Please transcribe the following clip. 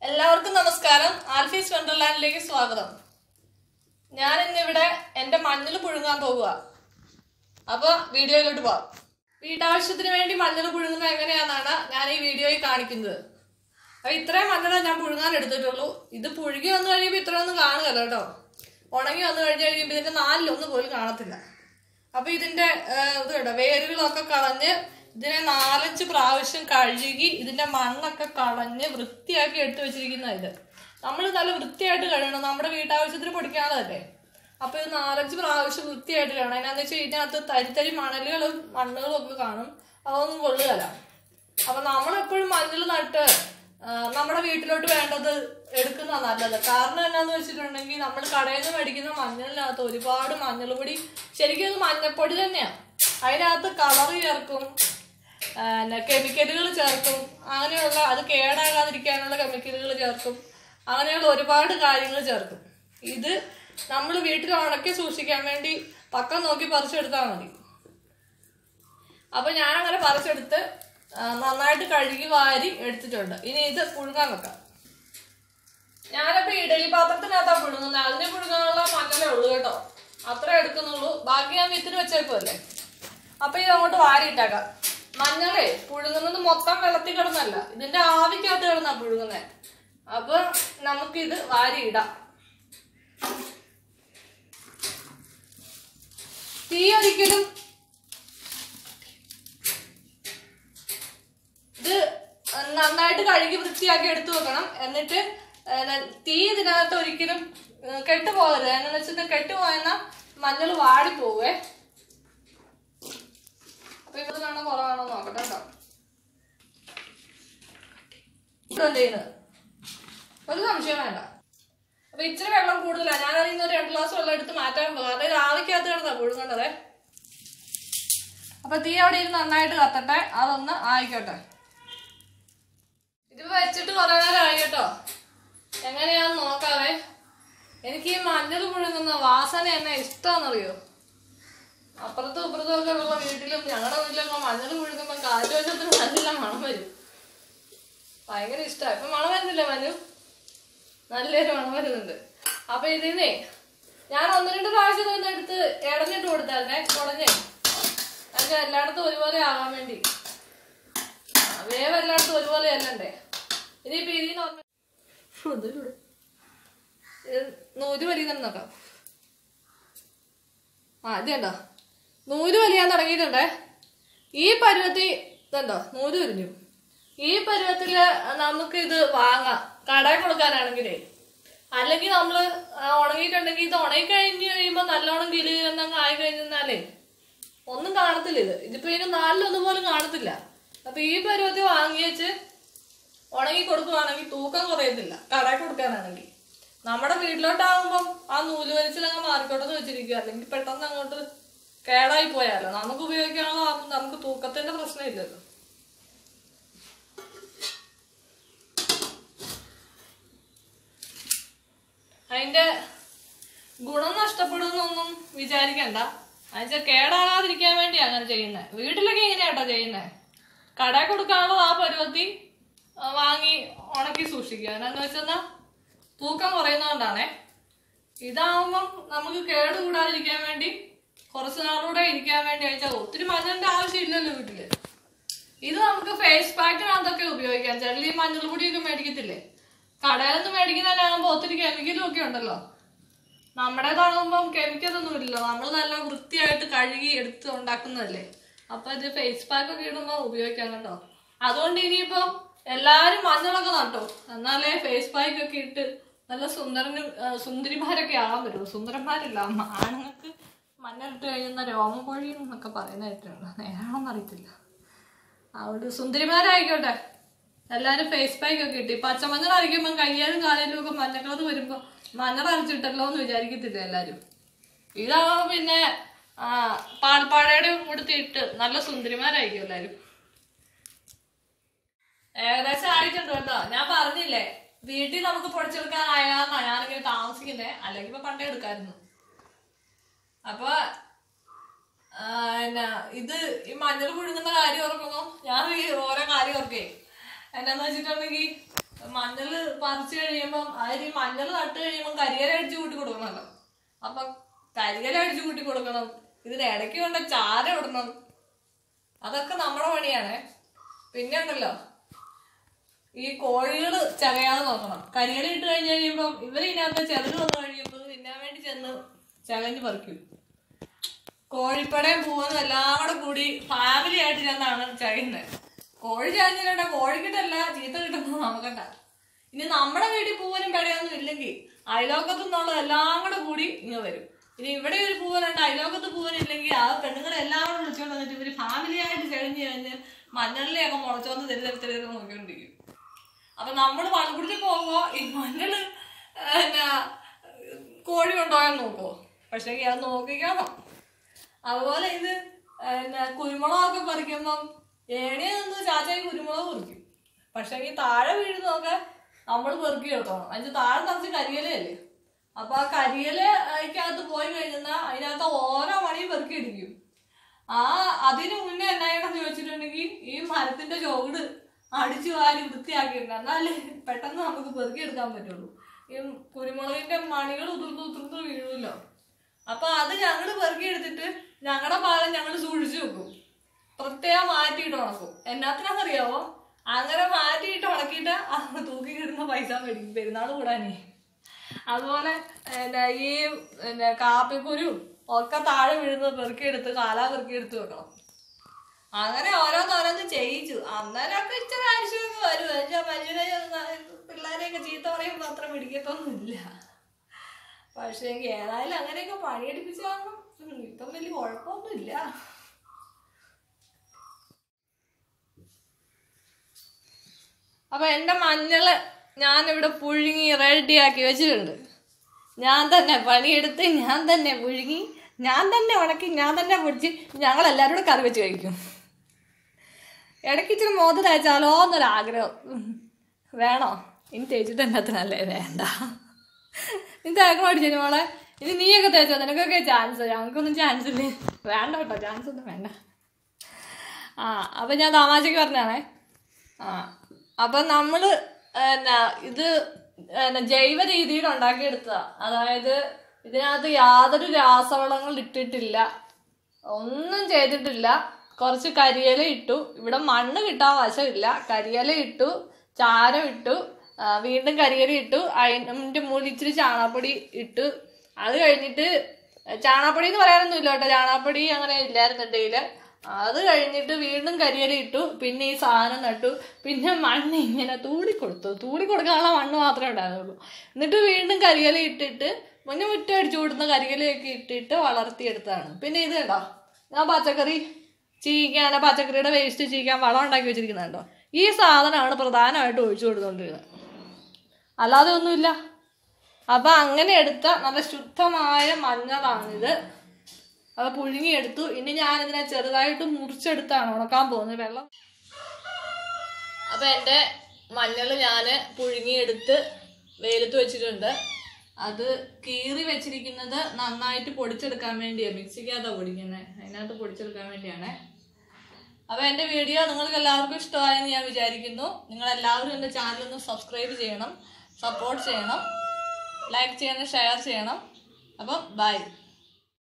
എല്ലാവർക്കും നമസ്കാരം ആൽഫീസ് വണ്ടർലാൻഡിലേക്ക് സ്വാഗതം ഞാൻ ഇന്നിവിടെ എന്റെ മഞ്ഞൾ പുഴുങ്ങാൻ പോകുക അപ്പൊ വീഡിയോയിലോട്ട് പോവാം വീട്ടാവശ്യത്തിന് വേണ്ടി മഞ്ഞൾ പുഴുങ്ങുന്നത് എങ്ങനെയാണെന്നാണ് ഞാൻ ഈ വീഡിയോയിൽ കാണിക്കുന്നത് അപ്പൊ ഇത്രയും മഞ്ഞളെ ഞാൻ പുഴുങ്ങാൻ എടുത്തിട്ടുള്ളൂ ഇത് പുഴുകി വന്നു കഴിയുമ്പോൾ ഇത്രയൊന്നും കാണുകയല്ല കേട്ടോ ഉണങ്ങി വന്നു കഴിഞ്ഞ് കഴിയുമ്പോൾ ഇതിന്റെ നാലിലൊന്നും പോലും കാണത്തില്ല അപ്പൊ ഇതിന്റെ ഏഹ്, ഇത് കേട്ടോ വേരുകളൊക്കെ കളഞ്ഞ് ഇതിനെ നാലഞ്ച് പ്രാവശ്യം കഴുകി ഇതിന്റെ മണ്ണൊക്കെ കളഞ്ഞ് വൃത്തിയാക്കി എടുത്തു വെച്ചിരിക്കുന്ന ഇത് നമ്മൾ നല്ല വൃത്തിയായിട്ട് കഴുകണം നമ്മുടെ വീട്ടാവശ്യത്തിന് പൊടിക്കാനുള്ളതല്ലേ അപ്പൊ ഇത് നാലഞ്ച് പ്രാവശ്യം വൃത്തിയായിട്ട് കഴുകണം എന്നാന്ന് വെച്ചാൽ ഇതിനകത്ത് തരി തരി മണലുകളും മണ്ണുകളും ഒക്കെ കാണും അതൊന്നും കൊള്ളുകയല്ല അപ്പൊ നമ്മളെപ്പോഴും മഞ്ഞൾ നട്ട് ആ, നമ്മുടെ വീട്ടിലോട്ട് വേണ്ടത് എടുക്കുന്ന നല്ലത് കാരണം എന്നാന്ന് വെച്ചിട്ടുണ്ടെങ്കിൽ നമ്മൾ കടയിൽ നിന്ന് മേടിക്കുന്ന മഞ്ഞളിനകത്ത് ഒരുപാട് മഞ്ഞൾ പൊടി ശരിക്കും അത് മഞ്ഞപ്പൊടി തന്നെയാണ് അതിനകത്ത് കളർ ചേർക്കും കെമിക്കലുകൾ ചേർക്കും അങ്ങനെയുള്ള അത് കേടാകാതിരിക്കാനുള്ള കെമിക്കലുകൾ ചേർക്കും അങ്ങനെയുള്ള ഒരുപാട് കാര്യങ്ങൾ ചേർക്കും ഇത് നമ്മൾ വീട്ടിൽ ഉണക്കി സൂക്ഷിക്കാൻ വേണ്ടി പക്കം നോക്കി പറിച്ചെടുത്താൽ മതി അപ്പൊ ഞാൻ അങ്ങനെ പറിച്ചെടുത്ത് ആ, നന്നായിട്ട് കഴുകി വാരി എടുത്തിട്ടുണ്ട് ഇനി ഇത് പുഴുങ്ങാൻ വെക്കാം ഞാനപ്പോ ഇഡലി പാത്രത്തിനകത്താ പുഴുങ്ങുന്നത് അതിന് പുഴുങ്ങാനുള്ള മഞ്ഞളേ ഉള്ളൂ കേട്ടോ അത്ര എടുക്കുന്നുള്ളൂ ബാക്കി ഞാൻ വിത്തിന് വെച്ചേക്കുമല്ലേ അപ്പൊ ഇത് അങ്ങോട്ട് വാരിയിട്ടേക്കാം മഞ്ഞളേ പുഴുങ്ങുന്നത് മൊത്തം വെള്ളത്തിൽ കിടന്നല്ല ഇതിന്റെ ആവിക്കകത്ത് കിടന്നാ പുഴുങ്ങുന്നത് അപ്പൊ നമുക്കിത് വാരിയിടാം തീ ഒരിക്കലും ഇത് നന്നായിട്ട് കഴുകി വൃത്തിയാക്കി എടുത്തു വെക്കണം എന്നിട്ട് ഏഹ് തീ ഇതിനകത്ത് ഒരിക്കലും ഏഹ് കെട്ടുപോകരുത് എന്ന് വെച്ചിട്ട് കെട്ടുപോയെന്ന മഞ്ഞൾ വാടിപ്പോവേ അപ്പൊ ഇവിടെ കാണാൻ കുറവാണോ നോക്കട്ടെ കേട്ടോ ഇതാ ചെയ്യുന്നത് ഒരു സംശയം വേണ്ട അപ്പൊ ഇച്ചിരി വെള്ളം കൂടുതലാണ് ഞാൻ അതിൽ നിന്ന് ഒരു രണ്ട് ഗ്ലാസ് വെള്ളം എടുത്ത് മാറ്റാൻ പോകും കാരണം ഇത് ആവിക്കകത്ത് കിടന്നാ പുഴുങ്ങേണ്ടതേ അപ്പൊ തീ അവിടെ ഇരുന്ന് നന്നായിട്ട് കത്തട്ടെ അതൊന്ന് ആയിക്കോട്ടെ ഇത് വെച്ചിട്ട് കുറെ നേരമായി കേട്ടോ എങ്ങനെയാന്ന് നോക്കാവേ എനിക്ക് ഈ മഞ്ഞൾ പുഴുങ്ങുന്ന വാസന എന്നെ ഇഷ്ടമാണെന്നറിയോ അപ്പുറത്തും ഇപ്പുറത്തും ഒക്കെ ഉള്ള വീട്ടിലും ഞങ്ങളുടെ വീട്ടിലൊക്കെ മഞ്ഞൾ പുഴുങ്ങുമ്പോൾ കാറ്റുവശത്തിന് നല്ല മണം വരും ഭയങ്കര ഇഷ്ടമാണ് ഇപ്പൊ മണം വരുന്നില്ല മനു നല്ലൊരു മണം വരുന്നുണ്ട് അപ്പൊ ഇതിന്നേ ഞാൻ ഒന്ന് രണ്ട് പ്രാവശ്യം തന്നെ എടുത്ത് ഇടഞ്ഞിട്ട് കൊടുത്തായിരുന്നേ കുടഞ്ഞേ അത് എല്ലായിടത്തും ഒരുപോലെ ആവാൻ വേണ്ടി ആ, വേവ് എല്ലായിടത്തും ഒരുപോലെ അല്ലണ്ടേ ഇനിയിപ്പോ ഇതിന് ഓർമ്മ ഫു, ഇതിലൂടെ. ഇത് നൂല് വലിയുന്നുണ്ട് നോക്കാം ആ ഇത് കണ്ടോ നൂല് വലിയാൻ തുടങ്ങിയിട്ടുണ്ടേ ഈ പരുവത്തിൽ ഇതുണ്ടോ നൂല് വലിഞ്ഞു ഈ പരുവത്തില് നമുക്ക് ഇത് വാങ്ങാം കടയിൽ കൊടുക്കാനാണെങ്കിലേ അല്ലെങ്കിൽ നമ്മള് ആ, ഉണങ്ങിയിട്ടുണ്ടെങ്കിൽ ഇത് ഉണങ്ങി കഴിഞ്ഞ് കഴിയുമ്പോ നല്ലോണം കിളി എന്നങ്ങ് ആയി കഴിഞ്ഞാലേ ഒന്നും കാണത്തില്ല ഇത് ഇതിപ്പോ ഇതിന് നാലിലൊന്നും പോലും കാണത്തില്ല അപ്പൊ ഈ പരുവത്തിൽ വാങ്ങി വെച്ച് ഉണങ്ങി കൊടുക്കുവാണെങ്കിൽ തൂക്കം കുറയത്തില്ല കടയിൽ കൊടുക്കാനാണെങ്കിൽ നമ്മുടെ വീട്ടിലോട്ടാകുമ്പം ആ നൂല് വലിച്ചിലങ്ങ് മാറിക്കോട്ടെന്ന് വെച്ചിരിക്കുക അല്ലെങ്കിൽ പെട്ടെന്ന് അങ്ങോട്ട് കേടായി പോയാലോ നമുക്ക് ഉപയോഗിക്കാനുള്ള നമുക്ക് തൂക്കത്തിന്റെ പ്രശ്നമില്ലല്ലോ അതിന്റെ ഗുണം നഷ്ടപ്പെടുന്നൊന്നും വിചാരിക്കണ്ട എന്നുവെച്ചാൽ കേടാകാതിരിക്കാൻ വേണ്ടി അങ്ങനെ ചെയ്യുന്നത് വീട്ടിലൊക്കെ എങ്ങനെയാട്ടോ ചെയ്യുന്നത് കടയിൽ കൊടുക്കാനുള്ളത് ആ പരുവത്തി ആ, വാങ്ങി ഉണക്കി സൂക്ഷിക്കുക എന്നാന്ന് വെച്ചാൽ തൂക്കം കുറയുന്നതുകൊണ്ടാണേ ഇതാവുമ്പം നമുക്ക് കേട് കൂടാതിരിക്കാൻ വേണ്ടി കുറച്ച് നാളൂടെ ഇരിക്കാൻ വേണ്ടി അയച്ചാൽ ഒത്തിരി മഞ്ഞളിന്റെ ആവശ്യമില്ലല്ലോ വീട്ടില് ഇത് നമുക്ക് ഫേസ് പാക്കിനകത്തൊക്കെ ഉപയോഗിക്കാം ചെള്ളി മഞ്ഞൾ പൊടിയൊക്കെ മേടിക്കത്തില്ലേ കടയിൽ നിന്ന് മേടിക്കുന്നതിനാകുമ്പോൾ ഒത്തിരി കെമിക്കലും ഒക്കെ ഉണ്ടല്ലോ നമ്മുടേതാകുമ്പം കെമിക്കലൊന്നും ഇല്ലല്ലോ നമ്മൾ നല്ല വൃത്തിയായിട്ട് കഴുകി എടുത്ത് ഉണ്ടാക്കുന്നതല്ലേ അപ്പൊ ഇത് ഫേസ് പാക്ക് ഒക്കെ ഇടുമ്പോൾ ഉപയോഗിക്കാം കേട്ടോ അതുകൊണ്ട് ഇനിയിപ്പം എല്ലാരും മഞ്ഞളൊക്കെ നട്ടോ എന്നാലേ ഫേസ് പാക്ക് ഒക്കെ ഇട്ട് നല്ല സുന്ദരനും ആ, സുന്ദരിമാരൊക്കെ ആകാൻ പറ്റുള്ളൂ സുന്ദരന്മാരല്ല അമ്മ- ആണുങ്ങൾക്ക് മഞ്ഞളിട്ട് കഴിയുന്ന രോമം പൊഴിയും എന്നൊക്കെ പറയുന്ന കേട്ടിട്ടുണ്ട് നേരാണെന്ന് അറിയത്തില്ല അവിടെ സുന്ദരിമാരായിക്കോട്ടെ എല്ലാരും ഫേസ് പാക്ക് ഒക്കെ ഇട്ട് പച്ചമഞ്ഞൾ അരയ്ക്കുമ്പോൾ കയ്യാലും കാലിലും ഒക്കെ മഞ്ഞ കളർ വരുമ്പോ മഞ്ഞൾ അരച്ചിട്ടല്ലോ എന്ന് വിചാരിക്കത്തില്ല എല്ലാരും ഇതാവുമ്പോ പിന്നെ ആ പാൽപ്പാടയുടെ കൊടുത്ത് ഇട്ട് നല്ല സുന്ദരിമാരായിരിക്കും എല്ലാരും ഏകദേശം ആയിട്ടുണ്ട് കേട്ടോ ഞാൻ പറഞ്ഞില്ലേ വീട്ടിൽ നമുക്ക് പൊടിച്ചെടുക്കാനായാന്നാ ഞാനിങ്ങനെ താമസിക്കുന്നേ അല്ലെങ്കിൽ ഇപ്പൊ പണ്ടേ എടുക്കായിരുന്നു അപ്പൊ ആ, എന്നാ ഇത് ഈ മഞ്ഞൾ പുഴുങ്ങുന്ന കാര്യം ഓർക്കുമ്പോ ഞാൻ ഈ ഓരോ കാര്യം ഓർക്കേ എന്നാന്ന് വെച്ചിട്ടുണ്ടെങ്കിൽ മഞ്ഞള് പറിച്ചു കഴിയുമ്പം അതിൽ ഈ മഞ്ഞൾ നട്ട് കഴിയുമ്പോൾ കരിയില അടിച്ചു കൂട്ടി കൊടുക്കണമല്ലോ അപ്പൊ കരിയില അടിച്ചു കൂട്ടി കൊടുക്കണം ഇതിന് ഇടയ്ക്ക് കൊണ്ട് ചാര ഇടണം അതൊക്കെ നമ്മുടെ പണിയാണേ പിന്നെ ഉണ്ടല്ലോ ഈ കോഴികള് ചകയാതെ നോക്കണം കരിയില ഇട്ട് കഴിഞ്ഞ് കഴിയുമ്പം ഇവരിതിനകത്ത് ചെറുത് വന്നു കഴിയുമ്പോൾ തിന്നാൻ വേണ്ടി ചെന്ന് ചകഞ്ഞ് പറിക്കും കോഴിപ്പടയും പൂവനും എല്ലാം കൂടെ കൂടി ഫാമിലി ആയിട്ട് ചെന്നാണ് ചകയുന്നത് കോഴി ചകഞ്ഞിട്ടുണ്ട കോഴിക്കിട്ടല്ല ചീത്ത കിട്ടുന്നത് നമുക്കണ്ട ഇനി നമ്മുടെ വീട്ടിൽ പൂവനും പെടയൊന്നും ഇല്ലെങ്കിൽ അയലോക്കത്തു നിന്നുള്ള എല്ലാം കൂടെ കൂടി ഇങ്ങ് വരും ഇനി ഇവിടെ ഒരു പൂവനുണ്ട് അയലോക്കത്ത് പൂവനില്ലെങ്കിൽ ആ പെണ്ണുങ്ങളെ എല്ലാം കൂടെ വിളിച്ചോണ്ട് വന്നിട്ട് ഇവര് ഫാമിലി ആയിട്ട് ചകഞ്ഞ് കഴിഞ്ഞ് മഞ്ഞളിലെയൊക്കെ മുളച്ചോന്ന് തെരി തെരി തെരി നോക്കിക്കൊണ്ടിരിക്കും അപ്പൊ നമ്മള് പള്ളിക്കുടിച്ച് പോകുമ്പോ ഈ മഞ്ഞള് എന്നാ കോഴി കൊണ്ടുപോയാൽ നോക്കുമോ പക്ഷേ അത് നോക്കിക്കണം അതുപോലെ ഇത് എന്നാ കുരുമുളകൊക്കെ പറിക്കുമ്പം ഏണിയ നിന്ന് ചാച്ചായി കുരുമുളക് പറിക്കും പക്ഷേ ഈ താഴെ വീഴുന്നതൊക്കെ നമ്മൾ പെറുക്കി എടുത്തോണം അതിന് താഴെ നിറച്ച് കരിയിലയല്ലേ അപ്പൊ ആ കരിയില അതിനകത്ത് പോയി കഴിഞ്ഞാൽ അതിനകത്ത് ഓരോ മണിയും പെറുക്കി അടിക്കും ആ അതിന് മുന്നേ എന്നായിട്ടെന്ന് ചോദിച്ചിട്ടുണ്ടെങ്കിൽ ഈ മരത്തിന്റെ ചോട് അടിച്ചു വാരി വൃത്തിയാക്കിയിട്ടുണ്ട് എന്നാലേ പെട്ടെന്ന് നമുക്ക് പെറുക്കി എടുക്കാൻ പറ്റുള്ളൂ ഈ കുരുമുളകിന്റെ മണികൾ ഉതിർന്ന് ഉതിർന്ന് വീഴുമല്ലോ അപ്പൊ അത് ഞങ്ങള് പെറുക്കി എടുത്തിട്ട് ഞങ്ങളുടെ പാലം ഞങ്ങൾ സൂക്ഷിച്ചു വെക്കും പ്രത്യേകം മാറ്റിയിട്ട് ഉണക്കും എന്നാത്തിനാണെന്നറിയാവോ അങ്ങനെ മാറ്റിയിട്ട് ഉണക്കിയിട്ട് അത് തൂക്കി കിട്ടുന്ന പൈസ മേടിക്കും പെരുന്നാൾ കൂടാനേ അതുപോലെ എന്നാ ഈ എന്നാ കാപ്പിക്കുരു ഒക്കെ താഴെ വീഴുന്നത് പെറുക്കിയെടുത്ത് കാലാ പെറുക്കിയെടുത്ത് വെക്കണം അങ്ങനെ ഓരോന്നോരോന്ന് ചെയ്യിച്ചു അന്നേരമൊക്കെ ഇച്ചിരി ആവശ്യമൊക്കെ വരും എന്നുവെച്ചാൽ മനുഷ്യരെ പിള്ളേരെയൊക്കെ ചീത്ത പറയുമ്പോൾ അത്ര പിടിക്കത്തൊന്നുമില്ല പക്ഷേ എങ്കിൽ ഏതായാലും അങ്ങനെയൊക്കെ പണിയെടുപ്പിച്ച കാരണം ഉം, ഇപ്പം വലിയ കുഴപ്പമൊന്നുമില്ല അപ്പൊ എന്റെ മഞ്ഞള് ഞാനിവിടെ പുഴുങ്ങി റെഡിയാക്കി വെച്ചിട്ടുണ്ട് ഞാൻ തന്നെ പണിയെടുത്ത് ഞാൻ തന്നെ പുഴുങ്ങി ഞാൻ തന്നെ ഉണക്കി ഞാൻ തന്നെ പൊടിച്ച് ഞങ്ങൾ എല്ലാവരും കൂടെ കറി വെച്ച് കഴിക്കും ഇടയ്ക്ക് ഇച്ചിരി മോത് തേച്ചാലോ എന്നൊരാഗ്രഹം ഉം. വേണോ ഇനി തേച്ചിട്ട് എന്നത്തിനല്ലേ വേണ്ട നീ തേക്കണം അടിച്ചു മോളെ ഇനി നീയൊക്കെ തേച്ചോ നിനക്കൊക്കെ ചാൻസ് ഞങ്ങൾക്കൊന്നും ചാൻസ് ഇല്ലേ വേണ്ട കേട്ടോ ചാൻസ് ഒന്നും വേണ്ട ആ അപ്പം ഞാൻ തമാശക്ക് പറഞ്ഞാണേ ആ അപ്പം നമ്മൾ എന്നാ ഇത് എന്നാ ജൈവ രീതിയിൽ ഉണ്ടാക്കിയെടുത്തതാ അതായത് ഇതിനകത്ത് യാതൊരു രാസവളങ്ങൾ ഇട്ടിട്ടില്ല ഒന്നും ചെയ്തിട്ടില്ല കുറച്ച് കരിയില ഇട്ടു ഇവിടെ മണ്ണ് കിട്ടാൻ വശമില്ല കരിയില ഇട്ടു ചാരം ഇട്ടു ആ, വീണ്ടും കരിയില ഇട്ടു അതിൻ്റെ മുകളിൽ ഇച്ചിരി ചാണകപ്പൊടി ഇട്ടു അത് കഴിഞ്ഞിട്ട് ചാണകപ്പൊടി എന്ന് പറയാനൊന്നുമില്ല കേട്ടോ ചാണകപ്പൊടി അങ്ങനെ ഇല്ലായിരുന്നു എൻ്റെ അത് കഴിഞ്ഞിട്ട് വീണ്ടും കരിയില ഇട്ടു പിന്നെ ഈ സാധനം നട്ടു പിന്നെ മണ്ണ് ഇങ്ങനെ തൂടി കൊടുത്തു തൂടി കൊടുക്കാനുള്ള മണ്ണ് മാത്രമേ ഉണ്ടായിരുന്നുള്ളൂ എന്നിട്ട് വീണ്ടും കരിയില ഇട്ടിട്ട് മുന്നേ മുറ്റം അടിച്ചു കൊടുക്കുന്ന കരിയിലയൊക്കെ ഇട്ടിട്ട് വളർത്തിയെടുത്തതാണ് പിന്നെ ഇത് കണ്ടോ ഞാൻ പച്ചക്കറി ചീക്കാൻ പച്ചക്കറിയുടെ വേസ്റ്റ് ചീക്കാൻ വളം ഉണ്ടാക്കി വെച്ചിരിക്കുന്നത് കേട്ടോ ഈ സാധനമാണ് പ്രധാനമായിട്ട് ഒഴിച്ചു കൊടുത്തുകൊണ്ടിരുന്നത് അല്ലാതെ ഒന്നുമില്ല അപ്പൊ അങ്ങനെ എടുത്ത നല്ല ശുദ്ധമായ മഞ്ഞളാണിത് അത് പുഴുങ്ങിയെടുത്തു ഇനി ഞാൻ ഇതിനെ ചെറുതായിട്ട് മുറിച്ചെടുത്താണ് ഉണക്കാൻ പോകുന്നത് വെള്ളം അപ്പൊ എൻ്റെ മഞ്ഞൾ ഞാൻ പുഴുങ്ങിയെടുത്ത് വെയിലത്ത് വെച്ചിട്ടുണ്ട് അത് കീറി വെച്ചിരിക്കുന്നത് നന്നായിട്ട് പൊടിച്ചെടുക്കാൻ വേണ്ടിയാണ് മിക്സിക്കകത്താണ് പൊടിക്കുന്നത് അതിനകത്ത് പൊടിച്ചെടുക്കാൻ വേണ്ടിയാണ് അപ്പൊ എൻ്റെ വീഡിയോ നിങ്ങൾക്ക് എല്ലാവർക്കും ഇഷ്ടമായെന്ന് ഞാൻ വിചാരിക്കുന്നു നിങ്ങൾ എല്ലാവരും എൻ്റെ ചാനൽ ഒന്ന് സബ്സ്ക്രൈബ് ചെയ്യണം സപ്പോർട്ട് ചെയ്യണം ലൈക്ക് ചെയ്യണം ഷെയർ ചെയ്യണം അപ്പം ബൈ